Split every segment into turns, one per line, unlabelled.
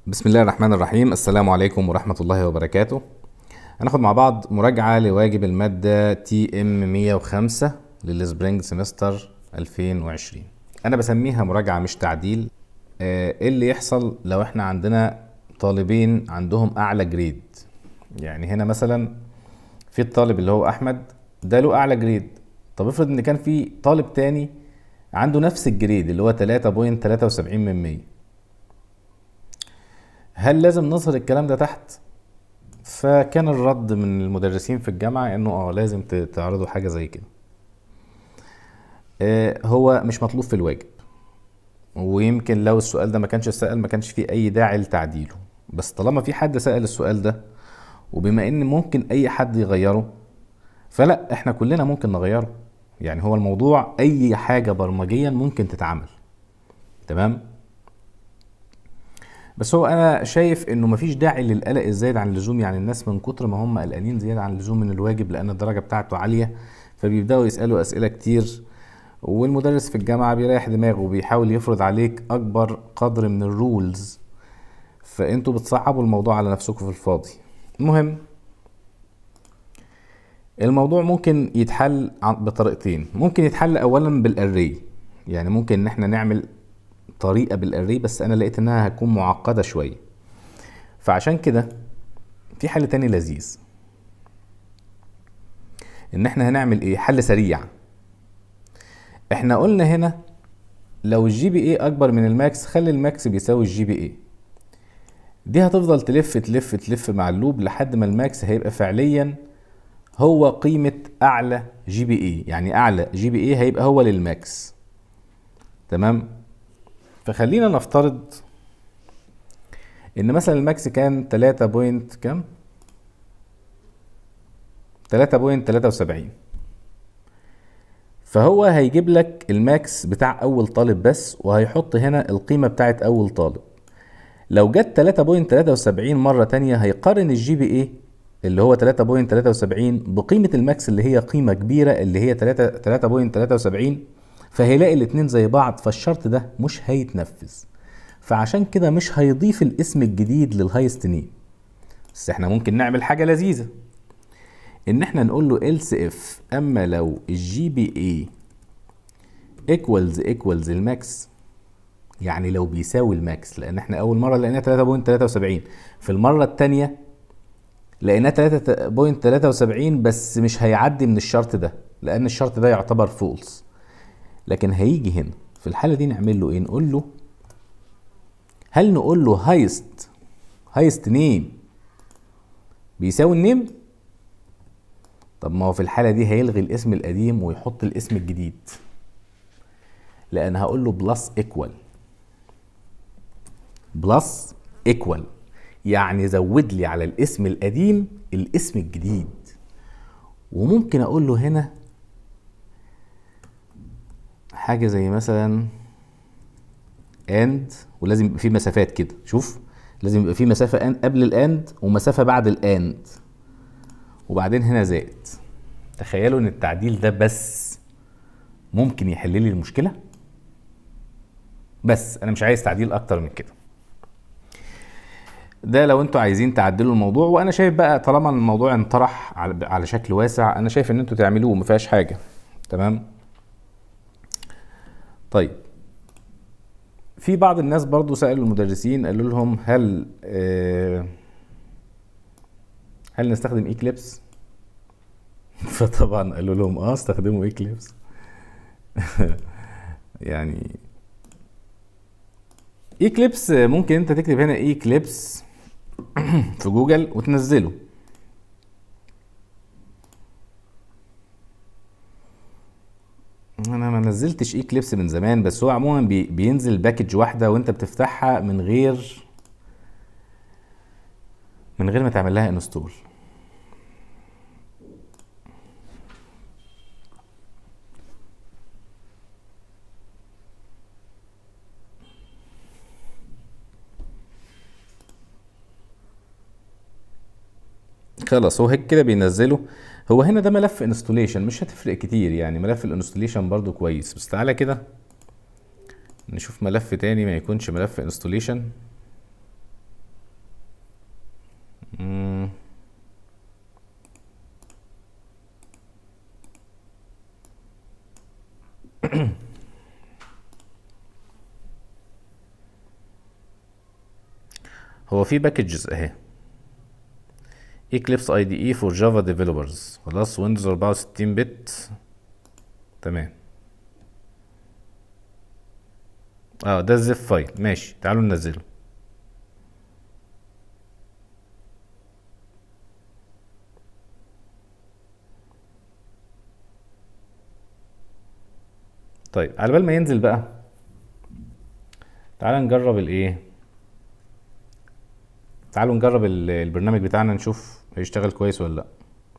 بسم الله الرحمن الرحيم السلام عليكم ورحمة الله وبركاته هناخد مع بعض مراجعة لواجب المادة تي ام 105 للسبرينج سمستر 2020 انا بسميها مراجعة مش تعديل آه، ايه اللي يحصل لو احنا عندنا طالبين عندهم اعلى جريد يعني هنا مثلا في الطالب اللي هو احمد ده له اعلى جريد طب افرض ان كان في طالب تاني عنده نفس الجريد اللي هو 3.73 من 100 هل لازم نظهر الكلام ده تحت فكان الرد من المدرسين في الجامعة انه اه لازم ت- تعرضوا حاجة زي كده آه، هو مش مطلوب في الواجب ويمكن لو السؤال ده ما كانش اتسأل ما كانش فيه اي داعي لتعديله بس طالما في حد سأل السؤال ده وبما ان ممكن اي حد يغيره فلا احنا كلنا ممكن نغيره يعني هو الموضوع اي حاجة برمجيا ممكن تتعمل تمام بس هو انا شايف انه مفيش داعي للقلق الزايد عن اللزوم يعني الناس من كتر ما هم قلقانين زياده عن اللزوم من الواجب لان الدرجه بتاعته عاليه فبيبداوا يسالوا اسئله كتير والمدرس في الجامعه بيريح دماغه وبيحاول يفرض عليك اكبر قدر من الرولز فانتوا بتصعبوا الموضوع على نفسكم في الفاضي المهم الموضوع ممكن يتحل عن- بطريقتين ممكن يتحل اولا بالاري يعني ممكن ان احنا نعمل طريقه بالاري بس انا لقيت انها هتكون معقده شويه فعشان كده في حل تاني لذيذ ان احنا هنعمل ايه حل سريع احنا قلنا هنا لو الجي بي اي اكبر من الماكس خلي الماكس بيساوي الجي بي اي دي هتفضل تلف تلف تلف مع اللوب لحد ما الماكس هيبقى فعليا هو قيمة أعلى جي بي اي يعني أعلى جي بي اي هيبقى هو للماكس تمام فخلينا نفترض ان مثلا الماكس كان 3 بوينت كام 3.73 فهو هيجيب لك الماكس بتاع اول طالب بس وهيحط هنا القيمة بتاعت اول طالب لو جت 3.73 مرة تانية هيقارن الجي بي اي اللي هو 3.73 بقيمة الماكس اللي هي قيمة كبيرة اللي هي 3 3.73 فهيلاقي الاتنين زي بعض فالشرط ده مش هيتنفذ فعشان كده مش هيضيف الاسم الجديد للهايست نيم بس احنا ممكن نعمل حاجة لذيذة ان احنا نقول له else if اما لو الجي بي اي equals equals الماكس يعني لو بيساوي الماكس لان احنا اول مره لقيناه 3.73 في المره الثانيه لقيناه 3.73 بس مش هيعدي من الشرط ده لان الشرط ده يعتبر فولس لكن هيجي هنا في الحاله دي نعمل له ايه نقول له هل نقول له هايست هايست نيم بيساوي النيم طب ما هو في الحاله دي هيلغي الاسم القديم ويحط الاسم الجديد لان هقول له بلس ايكوال بلس ايكوال يعني زود لي على الاسم القديم الاسم الجديد وممكن اقول له هنا حاجه زي مثلا اند ولازم يبقى في مسافات كده شوف لازم يبقى في مسافه اند قبل الاند ومسافه بعد الاند وبعدين هنا زائد تخيلوا ان التعديل ده بس ممكن يحل لي المشكله بس انا مش عايز تعديل اكتر من كده ده لو انتوا عايزين تعدلوا الموضوع وانا شايف بقى طالما الموضوع انطرح على على شكل واسع انا شايف ان انتوا تعملوه ما فيهاش حاجه تمام طيب في بعض الناس برضو سألوا المدرسين قالوا لهم هل آه هل نستخدم ايكليبس فطبعا قالوا لهم اه استخدموا ايكليبس يعني ايكليبس ممكن انت تكتب هنا ايكليبس في جوجل وتنزله انا ما نزلتش ايكليبس من زمان بس هو عموما بي بينزل باكج واحده وانت بتفتحها من غير من غير ما تعمل لها انستول خلاص هو هيك كده بينزله هو هنا ده ملف انستوليشن مش هتفرق كتير يعني ملف الانستوليشن برضو كويس بس تعالى كده نشوف ملف تاني ما يكونش ملف انستوليشن هو في باكجز اهي Eclipse IDE for Java developers خلاص ويندوز 64 بت تمام اه ده الزيب فايل ماشي تعالوا ننزله طيب على بال ما ينزل بقى تعال نجرب الايه تعالوا نجرب ال- البرنامج بتاعنا نشوف هيشتغل كويس ولا لا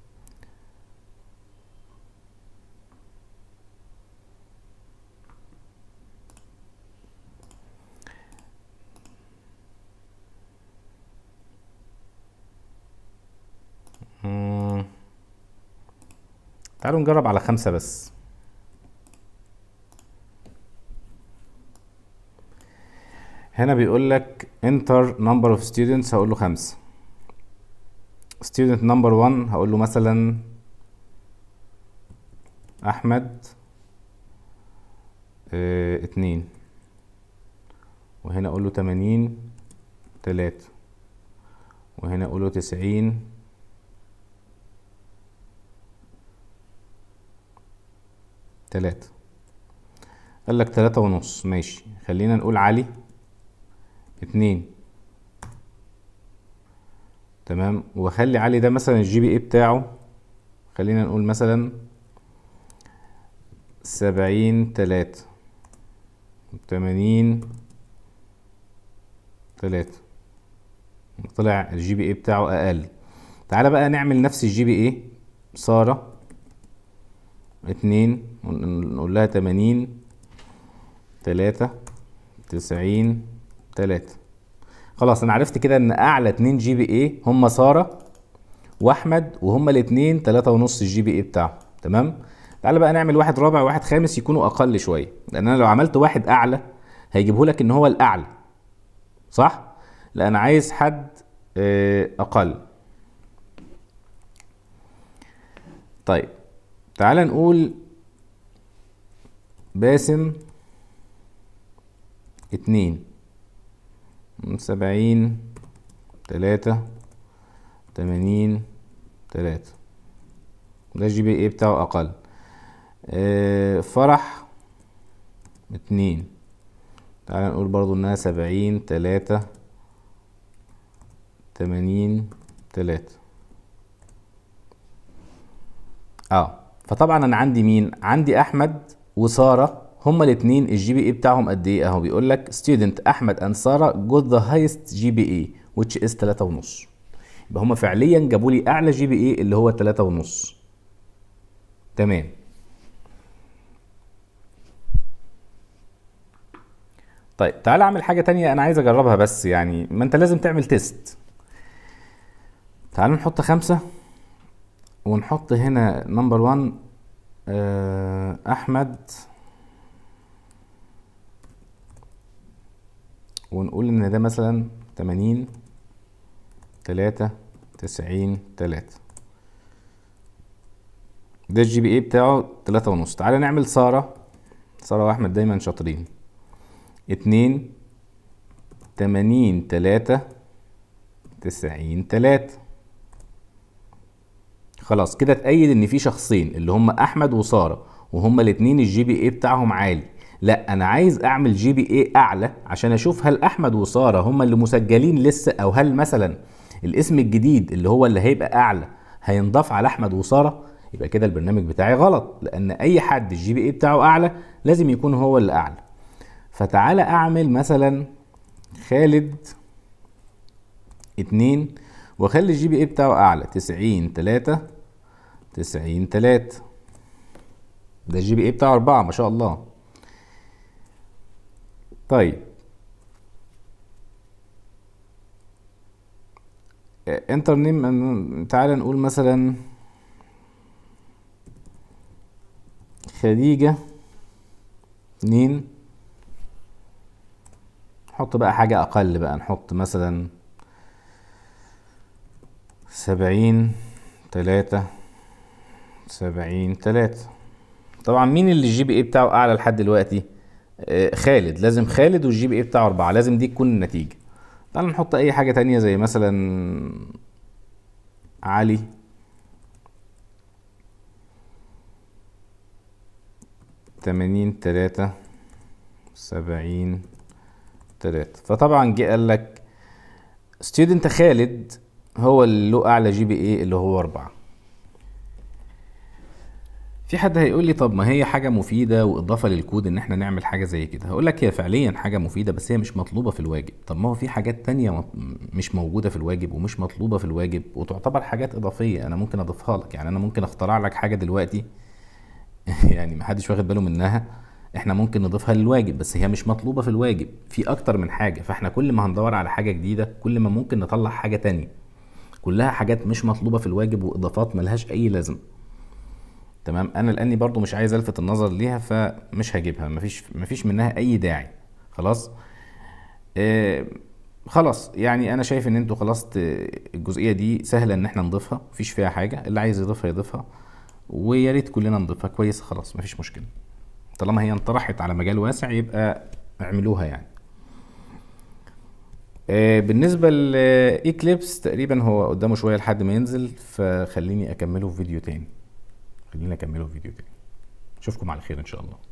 مم. تعالوا نجرب على خمسة بس هنا بيقول لك enter number of students هقول له خمسة student number one هقول له مثلا أحمد اه اتنين وهنا أقول له تمانين تلاتة وهنا أقول له تسعين تلاتة قال لك تلاتة ونص ماشي خلينا نقول علي اتنين تمام واخلي علي ده مثلا الجي بي اي بتاعه خلينا نقول مثلا سبعين تلاتة تمانين تلاتة طلع الجي بي اي بتاعه اقل تعالى بقى نعمل نفس الجي بي اي سارة اتنين نقول لها تمانين تلاتة تسعين تلاتة خلاص انا عرفت كده ان اعلى اتنين جي بي اي هم سارة واحمد وهما الاتنين تلاتة ونص الجي بي اي بتاعهم تمام تعالى بقى نعمل واحد رابع وواحد خامس يكونوا اقل شوية لان انا لو عملت واحد اعلى هيجيبه لك ان هو الاعلى صح لا انا عايز حد آه، اقل طيب تعالى نقول باسم اتنين سبعين تلاتة تمانين تلاتة ده الجي بي اي بتاعه اقل آه، فرح اتنين تعالى نقول برضو انها سبعين تلاتة تمانين تلاتة اه فطبعا انا عندي مين عندي احمد وساره هما الاثنين الجي بي اي بتاعهم قد ايه اهو بيقول لك student احمد and ساره got the highest جي بي اي which is 3 ونص يبقى هما فعليا جابوا لي اعلى جي بي اي اللي هو 3 ونص تمام طيب تعالى اعمل حاجة تانية انا عايز اجربها بس يعني ما انت لازم تعمل تيست تعالوا نحط خمسة ونحط هنا نمبر 1 احمد ونقول ان ده مثلا 80 3 90 3 ده الجي بي اي بتاعه 3 ونص تعالى نعمل سارة سارة واحمد دايما شاطرين اتنين تمانين تلاتة تسعين تلاتة خلاص كده اتأيد ان في شخصين اللي هم احمد وساره وهما الاتنين الجي بي اي بتاعهم عالي لا انا عايز اعمل جي بي اي اعلى عشان اشوف هل احمد وساره هما اللي مسجلين لسه او هل مثلا الاسم الجديد اللي هو اللي هيبقى اعلى هينضاف على احمد وساره يبقى كده البرنامج بتاعي غلط لان اي حد الجي بي اي بتاعه اعلى لازم يكون هو اللي اعلى فتعالى اعمل مثلا خالد اتنين واخلي الجي بي اي بتاعه اعلى تسعين تلاتة تسعين تلاتة ده الجي بي اي بتاعه اربعة ما شاء الله طيب انتر نيم تعالى نقول مثلا خديجة اتنين نحط بقى حاجة أقل بقى نحط مثلا سبعين تلاتة سبعين تلاتة طبعا مين اللي الجي بي اي بتاعه أعلى لحد دلوقتي؟ آه خالد لازم خالد والجي بي اي بتاعه أربعة لازم دي تكون النتيجة تعال نحط اي حاجة تانية زي مثلا علي تمانين تلاتة سبعين تلاتة فطبعا جه قال لك ستودنت خالد هو اللي له اعلى جي بي اي اللي هو اربعة في حد هيقول لي طب ما هي حاجة مفيدة وإضافة للكود إن إحنا نعمل حاجة زي كده هقول لك هي فعليا حاجة مفيدة بس هي مش مطلوبة في الواجب طب ما هو في حاجات تانية مط- مش موجودة في الواجب ومش مطلوبة في الواجب وتعتبر حاجات إضافية أنا ممكن أضيفها لك يعني أنا ممكن أخترع لك حاجة دلوقتي يعني محدش واخد باله منها احنا ممكن نضيفها للواجب بس هي مش مطلوبة في الواجب في اكتر من حاجة فاحنا كل ما هندور على حاجة جديدة كل ما ممكن نطلع حاجة تانية كلها حاجات مش مطلوبة في الواجب واضافات ملهاش اي لازمة تمام انا لاني برضو مش عايز الفت النظر ليها فمش هجيبها مفيش مفيش منها اي داعي خلاص آه خلاص يعني انا شايف ان انتوا خلاص ت- الجزئيه دي سهله ان احنا نضيفها مفيش فيها حاجه اللي عايز يضيفها يضيفها ويا ريت كلنا نضيفها كويس خلاص مفيش مشكله طالما هي انطرحت على مجال واسع يبقى اعملوها يعني آه، بالنسبة لإيكليبس تقريبا هو قدامه شوية لحد ما ينزل فخليني أكمله في فيديو تاني خليني أكمله في فيديو تاني أشوفكم على خير إن شاء الله